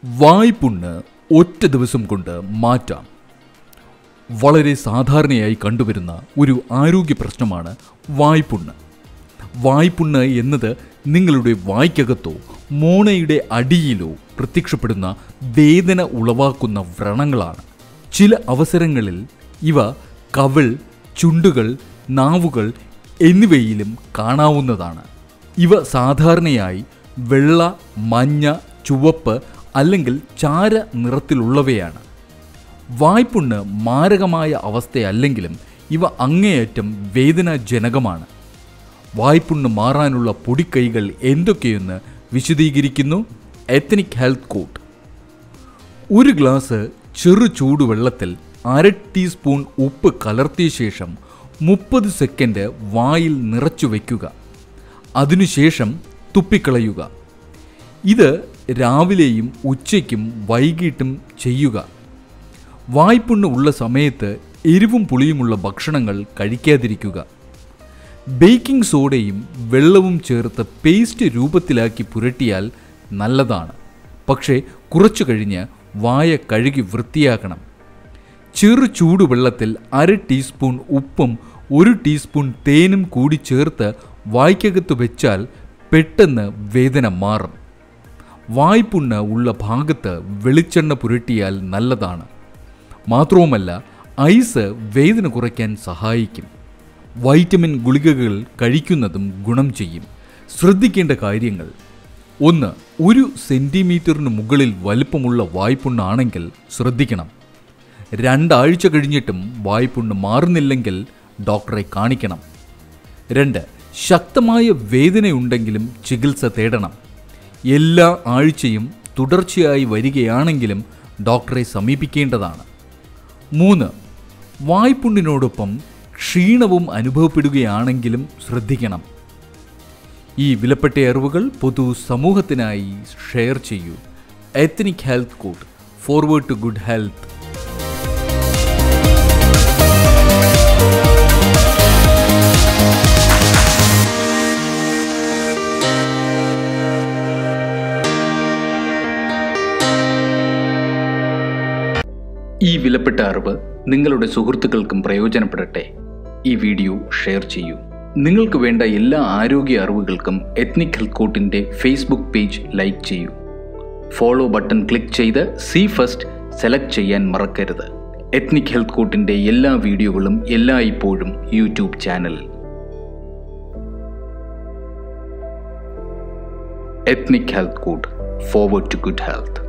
വായ്പുണ്ണ് ഒറ്റ ദിവസം കൊണ്ട് മാറ്റാം വളരെ സാധാരണയായി കണ്ടുവരുന്ന ഒരു ആരോഗ്യ പ്രശ്നമാണ് വായ്പുണ്ണ് വായ്പുണ്ണ് എന്നത് നിങ്ങളുടെ വായ്ക്കകത്തോ മോണയുടെ അടിയിലോ പ്രത്യക്ഷപ്പെടുന്ന വേദന ഉളവാക്കുന്ന വ്രണങ്ങളാണ് ചില അവസരങ്ങളിൽ ഇവ കവിൾ ചുണ്ടുകൾ നാവുകൾ എന്നിവയിലും കാണാവുന്നതാണ് ഇവ സാധാരണയായി വെള്ള മഞ്ഞ ചുവപ്പ് അല്ലെങ്കിൽ ചാര നിറത്തിലുള്ളവയാണ് വായ്പുണ്ണ് മാരകമായ അവസ്ഥയല്ലെങ്കിലും ഇവ അങ്ങേയറ്റം വേദനാജനകമാണ് വായ്പുണ്ണ് മാറാനുള്ള പൊടിക്കൈകൾ എന്തൊക്കെയെന്ന് വിശദീകരിക്കുന്നു എത്തനിക് ഹെൽത്ത് കോട്ട് ഒരു ഗ്ലാസ് ചെറു ചൂടുവെള്ളത്തിൽ അര ടീസ്പൂൺ ഉപ്പ് കലർത്തിയ ശേഷം മുപ്പത് സെക്കൻഡ് വായിൽ നിറച്ചു വയ്ക്കുക അതിനുശേഷം തുപ്പിക്കളയുക ഇത് രാവിലെയും ഉച്ചയ്ക്കും വൈകിട്ടും ചെയ്യുക വായ്പുണ്ണ് ഉള്ള സമയത്ത് എരിവും പുളിയുമുള്ള ഭക്ഷണങ്ങൾ കഴിക്കാതിരിക്കുക ബേക്കിംഗ് സോഡയും വെള്ളവും ചേർത്ത് പേസ്റ്റ് രൂപത്തിലാക്കി പുരട്ടിയാൽ നല്ലതാണ് പക്ഷേ കുറച്ചു കഴിഞ്ഞ് വായ കഴുകി വൃത്തിയാക്കണം ചെറു ചൂടുവെള്ളത്തിൽ അര ടീസ്പൂൺ ഉപ്പും ഒരു ടീസ്പൂൺ തേനും കൂടി ചേർത്ത് വായ്ക്കകത്ത് വെച്ചാൽ പെട്ടെന്ന് വേദന മാറും വായ്പുണ്ണ് ഉള്ള ഭാഗത്ത് വെളിച്ചെണ്ണ പുരട്ടിയാൽ നല്ലതാണ് മാത്രവുമല്ല ഐസ് വേദന കുറയ്ക്കാൻ സഹായിക്കും വൈറ്റമിൻ ഗുളികകൾ കഴിക്കുന്നതും ഗുണം ചെയ്യും ശ്രദ്ധിക്കേണ്ട കാര്യങ്ങൾ ഒന്ന് ഒരു സെൻറ്റിമീറ്ററിന് മുകളിൽ വലിപ്പമുള്ള വായ്പുണ്ണാണെങ്കിൽ ശ്രദ്ധിക്കണം രണ്ടാഴ്ച കഴിഞ്ഞിട്ടും വായ്പുണ്ണ് മാറുന്നില്ലെങ്കിൽ ഡോക്ടറെ കാണിക്കണം രണ്ട് ശക്തമായ വേദനയുണ്ടെങ്കിലും ചികിത്സ തേടണം എല്ലാ ആഴ്ചയും തുടർച്ചയായി വരികയാണെങ്കിലും ഡോക്ടറെ സമീപിക്കേണ്ടതാണ് മൂന്ന് വായ്പുണ്ണിനോടൊപ്പം ക്ഷീണവും അനുഭവപ്പെടുകയാണെങ്കിലും ശ്രദ്ധിക്കണം ഈ വിലപ്പെട്ട അറിവുകൾ പൊതു സമൂഹത്തിനായി ഷെയർ ചെയ്യൂ ethnic health code forward to good health ഈ വിലപ്പെട്ട അറിവ് നിങ്ങളുടെ സുഹൃത്തുക്കൾക്കും പ്രയോജനപ്പെടട്ടെ ഈ വീഡിയോ ഷെയർ ചെയ്യൂ നിങ്ങൾക്ക് വേണ്ട എല്ലാ ആരോഗ്യ അറിവുകൾക്കും എത്നിക് ഹെൽത്ത് കോട്ടിൻ്റെ ഫേസ്ബുക്ക് പേജ് ലൈക്ക് ചെയ്യൂ ഫോളോ ബട്ടൺ ക്ലിക്ക് ചെയ്ത് സി ഫസ്റ്റ് സെലക്ട് ചെയ്യാൻ മറക്കരുത് എത്നിക് ഹെൽത്ത് കോട്ടിൻ്റെ എല്ലാ വീഡിയോകളും എല്ലായ്പ്പോഴും യൂട്യൂബ് ചാനലിൽ ethnic health code forward to good health